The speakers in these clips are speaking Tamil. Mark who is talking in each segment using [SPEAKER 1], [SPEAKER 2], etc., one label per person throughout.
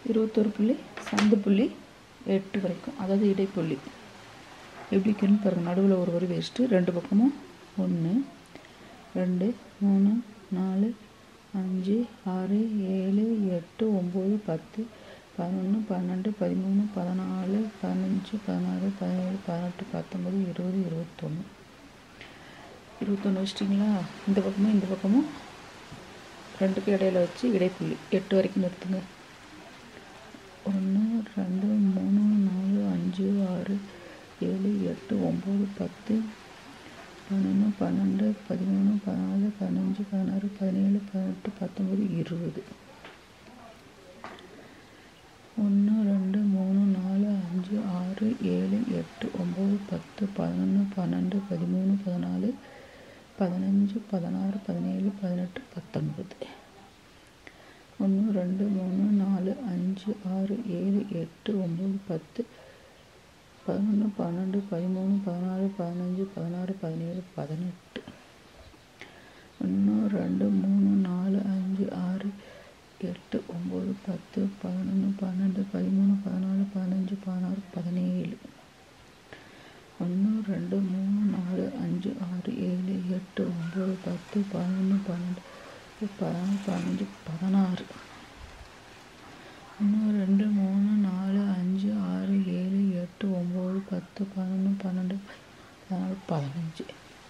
[SPEAKER 1] இருபத்தொரு புள்ளி சந்து புள்ளி எட்டு வரைக்கும் அதாவது இடைப்புள்ளி எப்படிக்குன்னு பாருங்கள் நடுவில் ஒரு வரி வச்சுட்டு ரெண்டு பக்கமும் ஒன்று ரெண்டு மூணு நாலு அஞ்சு ஆறு ஏழு எட்டு ஒம்பது பத்து பதினொன்று பன்னெண்டு பதிமூணு பதினாலு பதினஞ்சு பதினாறு பதினேழு பதினெட்டு பத்தொம்பது இருபது இருபத்தொன்று இருபத்தொன்று வச்சிட்டிங்களா இந்த பக்கமும் இந்த பக்கமும் ரெண்டுக்கு இடையில வச்சு இடைப்புள்ளி எட்டு வரைக்கும் நிறுத்துங்க ஒன்று ரெண்டு மூணு நாலு அஞ்சு ஆறு ஏழு எட்டு ஒம்பது பத்து பதினொன்று பன்னெண்டு பதிமூணு பதினாலு பதினஞ்சு பதினாறு பதினேழு பதினெட்டு பத்தொம்பது இருபது ஒன்று ரெண்டு மூணு நாலு அஞ்சு ஆறு ஏழு எட்டு ஒம்பது பத்து பதினொன்று பன்னெண்டு பதிமூணு பதினாலு பதினஞ்சு பதினாறு பதினேழு பதினெட்டு பத்தொன்பது ஒன்று ரெண்டு மூணு நாலு அஞ்சு ஆறு ஏழு எட்டு ஒம்பது பத்து பதினொன்று பன்னெண்டு பதிமூணு பதினாலு பதினஞ்சு பதினாறு பதினேழு பதினெட்டு ஒன்று ரெண்டு மூணு நாலு அஞ்சு ஆறு எட்டு ஒம்பது பத்து பதினொன்று பன்னெண்டு பதிமூணு பதினாலு பதினஞ்சு பதினாறு பதினேழு ஒன்று ரெண்டு மூணு நாலு அஞ்சு ஆறு ஏழு எட்டு ஒம்பது பத்து பதினொன்று பன்னெண்டு பதினாலு பதினஞ்சு பதினாறு ஒன்று ரெண்டு மூணு நாலு அஞ்சு ஆறு ஏழு எட்டு ஒம்பது பத்து பதினொன்று பன்னெண்டு பதினாலு பதினஞ்சு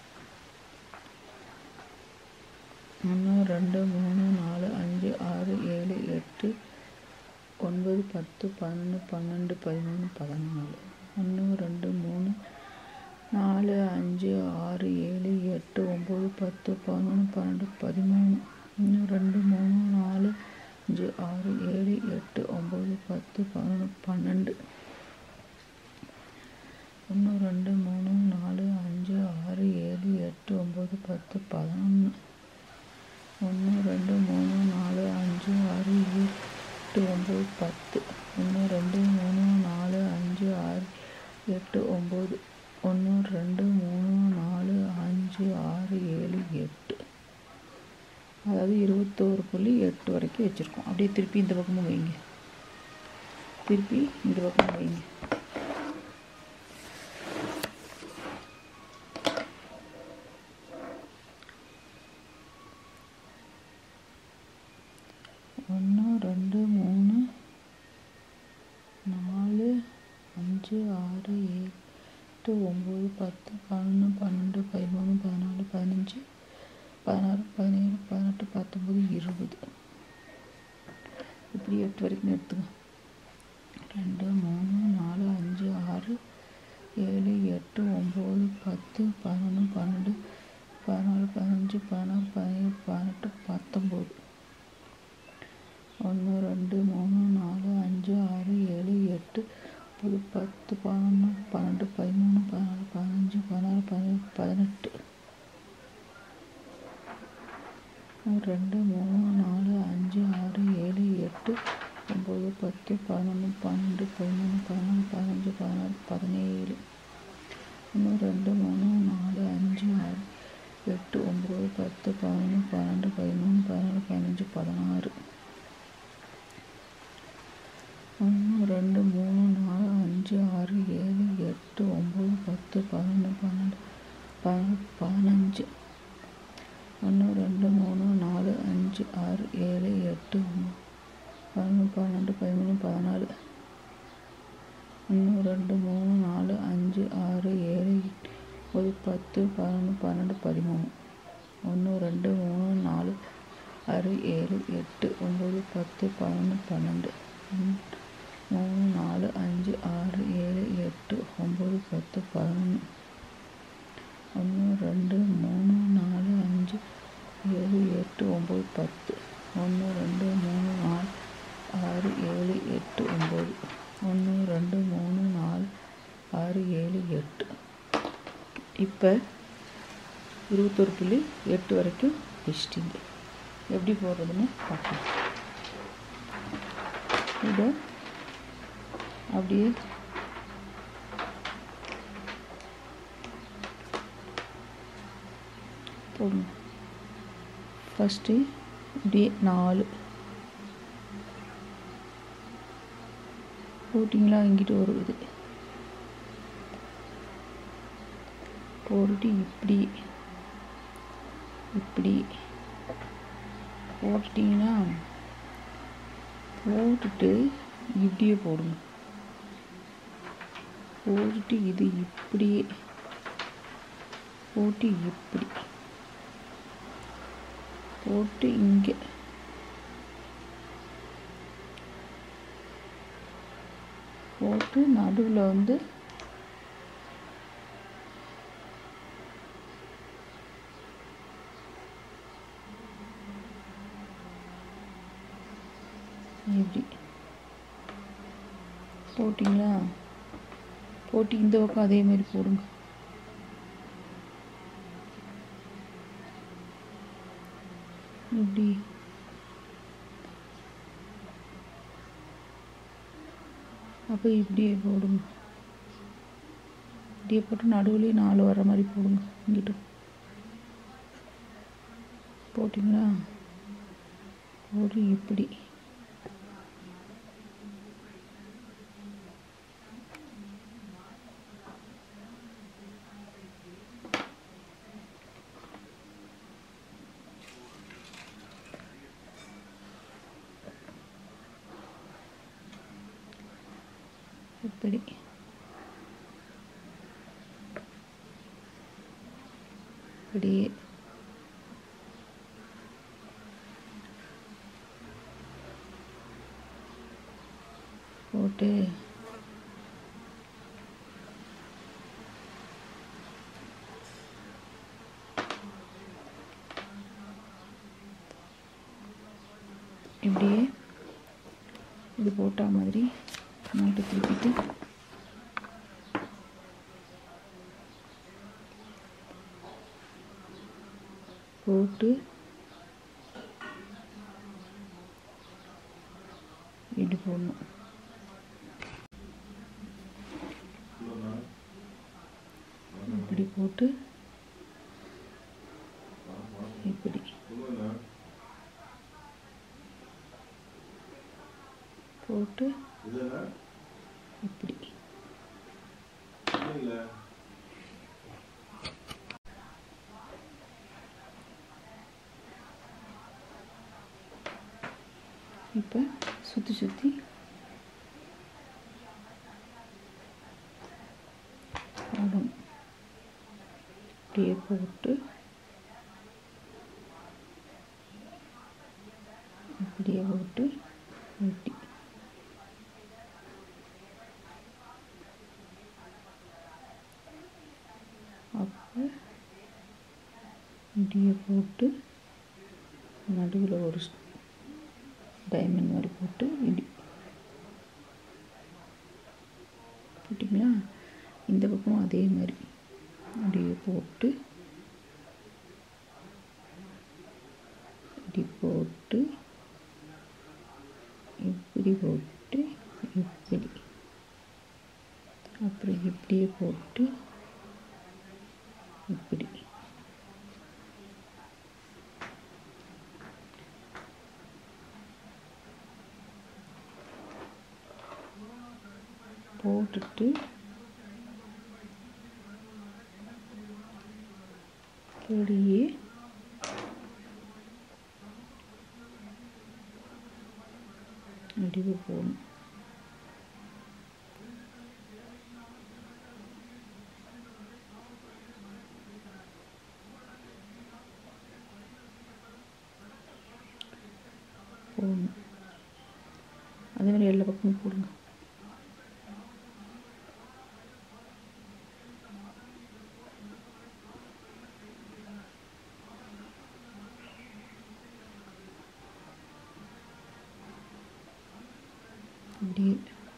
[SPEAKER 1] ஒன்று ரெண்டு மூணு நாலு அஞ்சு ஆறு ஏழு எட்டு ஒன்பது பத்து பதினொன்று பன்னெண்டு பதிமூணு பதினாலு ஒன்று ரெண்டு மூணு நாலு அஞ்சு ஆறு ஏழு எட்டு ஒம்பது பத்து பதினொன்று பன்னெண்டு பதிமூணு ஒன்று ரெண்டு மூணு நாலு அஞ்சு ஆறு ஏழு எட்டு ஒம்பது பத்து பதினொன்று பன்னெண்டு ஒன்று ரெண்டு மூணு நாலு அஞ்சு ஆறு ஏழு எட்டு ஒம்பது பத்து பதினொன்று ஒன்று ரெண்டு மூணு நாலு அஞ்சு ஆறு ஏழு எட்டு ஒம்பது பத்து ஒன்று ரெண்டு மூணு நாலு அஞ்சு ஆறு எட்டு ஒம்பது ஒன்று ரெண்டு மூணு நாலு அஞ்சு ஆறு ஏழு எட்டு அதாவது இருபத்தோரு புள்ளி எட்டு வரைக்கும் வச்சுருக்கோம் அப்படியே திருப்பி இந்த பக்கமும் வைங்க திருப்பி இந்த பக்கமும் வைங்க ஒன்று ரெண்டு மூணு நாலு அஞ்சு ஆறு ஏழு எட்டு ஒம்பது பத்து பதினொன்று பன்னெண்டு பதிமூணு பதினாலு பதினஞ்சு பதினாறு பதினேழு பதினெட்டு பத்தொம்பது இருபது இப்படி எட்டு வரைக்கும் எடுத்துங்க ரெண்டு மூணு நாலு அஞ்சு ஆறு ஏழு எட்டு ஒம்பது பத்து பதினொன்று பன்னெண்டு பதினாலு பதினஞ்சு பதினாறு பதினேழு பதினெட்டு பத்தொம்பது ஒன்று ரெண்டு மூணு நாலு அஞ்சு ஆறு ஏழு எட்டு ஒம்பது பத்து பதினொன்று பன்னெண்டு பதிமூணு பதினாலு பதினஞ்சு பதினாறு பதினேழு பதினெட்டு ரெண்டு மூணு நாலு அஞ்சு ஆறு ஏழு எட்டு ஒம்பது பத்து பதினொன்று பன்னெண்டு பதிமூணு பதினாலு பதினஞ்சு பதினாறு பதினேழு ஒன்று ரெண்டு மூணு நாலு அஞ்சு ஆறு எட்டு ஒம்பது பத்து பதினொன்று பன்னெண்டு பதிமூணு பதினாலு பதினஞ்சு பதினாறு ஒன்று ரெண்டு மூணு நாலு அஞ்சு ஆறு ஏழு எட்டு ஒம்பது பத்து பதினொன்று பன்னெண்டு பதினாலு பதினஞ்சு ஒன்று ரெண்டு மூணு நாலு அஞ்சு ஆறு ஏழு எட்டு ஒம்பது பதினொன்று பன்னெண்டு பதிமூணு பதினாலு ஒன்று ரெண்டு மூணு நாலு அஞ்சு ஆறு ஏழு ஒரு பத்து பதினொன்று பன்னெண்டு பதிமூணு ஒன்று ரெண்டு மூணு நாலு ஆறு ஏழு எட்டு ஒம்பது பத்து பதினொன்று பன்னெண்டு மூணு நாலு அஞ்சு ஆறு ஏழு எட்டு ஒம்பது பத்து பதினொன்று ஒன்று ரெண்டு மூணு நாலு அஞ்சு ஏழு எட்டு ஒம்பது பத்து ஒன்று ரெண்டு மூணு நாலு ஆறு ஏழு எட்டு ஒம்பது ஒன்று ரெண்டு மூணு நாலு ஆறு ஏழு எட்டு இப்போ இருபத்தொரு புள்ளி எட்டு வரைக்கும் வச்சிட்டிங்க எப்படி போடுறதுன்னு பார்க்கலாம் இதை அப்படியே போடுங்க ஃபஸ்ட்டு இப்படியே நாலு போட்டிங்களா இங்கிட்டு ஒரு இது போட்டுட்டு இப்படி இப்படி போட்டுட்டிங்கன்னா போட்டுட்டு இப்படியே போடுங்க போட்டுட்டு இது இப்படியே போட்டு இப்படி போட்டு இங்கே போட்டு நடுவில் வந்து இப்படி போட்டிங்களா போட்டு இந்த பக்கம் அதே மாதிரி போடுங்க இப்படி அப்போ இப்படியே போடுங்க இப்படியே போட்டு நடுவுலேயே நாலு வர்ற மாதிரி போடுங்க இங்கிட்டு போட்டிங்களா போட்டு இப்படி இப்படி இப்படியே போட்டு இப்படியே இது போட்ட மாதிரி மூட்டை திருப்பிட்டு போட்டு இப்படி போடணும் இப்படி போட்டு இப்படி போட்டு இப்படி இப்போ சுற்றி சுற்றி போடணும் அப்படியே போட்டு இப்படியே போட்டு வெட்டி அப்போ இப்படியே போட்டு நடுவில் ஒரு டைமண்ட் மாதிரி போட்டு இப்படி போட்டிங்களா இந்த பக்கம் அதே மாதிரி அப்படியே போட்டு இப்படி போட்டு இப்படி போட்டு இப்படி அப்புறம் இப்படியே போட்டு இப்படி போட்டுட்டு அப்படியே அப்படியே போகணும் போடணும் அதே மாதிரி எல்லா பக்கமும் போடுங்க இப்படியே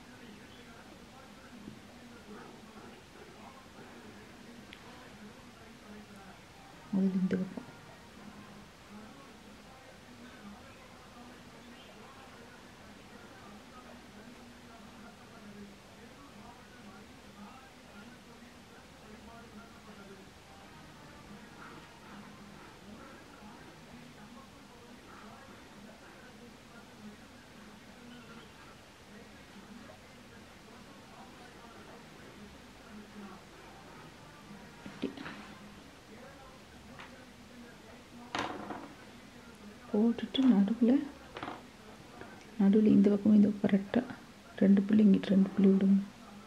[SPEAKER 1] முதல்ல இந்த பக்கம் போட்டுட்டு நடுவில் நடுவில் இந்த பக்கம் இந்த பக்கம் கரெக்டாக ரெண்டு புள்ளி இங்கிட்டு ரெண்டு புள்ளி விடுங்க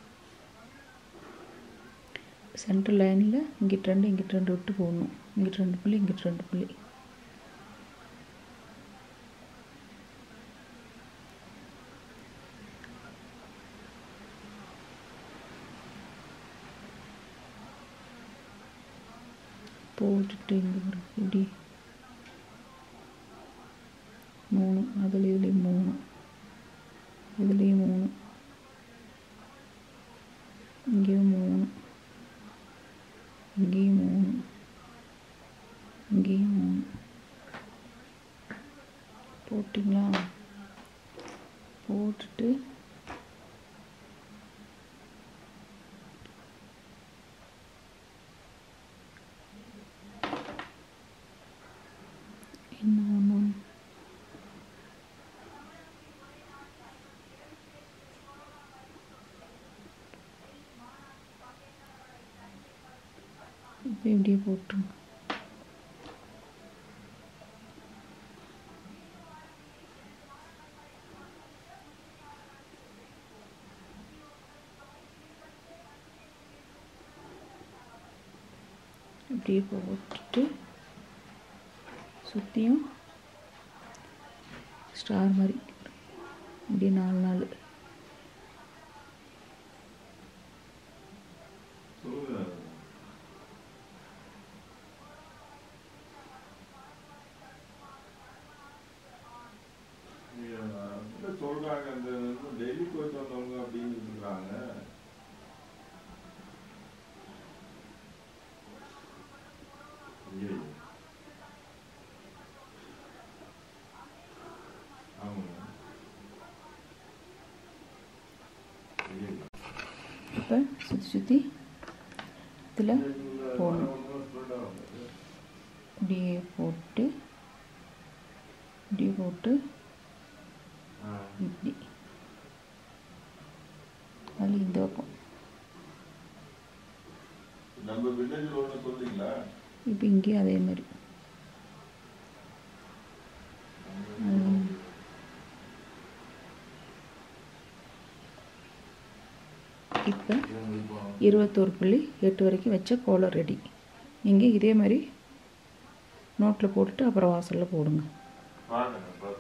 [SPEAKER 1] சென்ட்ரல் லைனில் இங்கிட்டு ரெண்டு இங்கிட்டு ரெண்டு விட்டு போடணும் இங்கிட்டு ரெண்டு புள்ளி இங்கிட்டு ரெண்டு புள்ளி போட்டுட்டு இங்கே பாருங்க இப்படி மூணு அதில் இதுலேயும் மூணு இதுலேயும் மூணு இங்கேயும் மூணு இங்கேயும் மூணு இங்கேயும் மூணு போட்டிங்களா போட்டுட்டு என்ன ஒன்று இப்போ இப்படியே போட்டுருங்க இப்படியே போட்டுட்டு சுற்றியும் ஸ்டார் மாதிரி இப்படி நாலு நாள்
[SPEAKER 2] சொல்லுங்க நீங்க அப்படியே சொல்றாங்க அந்த டெல்லி போயிட்டு வந்தவங்க அப்படின்னு இருக்கிறாங்க ஐயோ ஆமாங்க ஐயோ
[SPEAKER 1] இப்போ சுற்றி சுற்றி இதில் போடணும் இப்படியே போட்டு இப்படியே போட்டு இப்படி அதில் இந்த பக்கம்
[SPEAKER 2] நம்ம வில்லேஜில் ஒன்று சொல்றீங்களா
[SPEAKER 1] இப்போ இங்கேயும் அதே மாதிரி ம். இப்போ இருபத்தோரு புள்ளி எட்டு வரைக்கும் வச்ச கோலம் ரெடி நீங்கள் இதே மாதிரி நோட்டில் போட்டுட்டு அப்புறம் வாசலில் போடுங்க
[SPEAKER 2] பாருங்க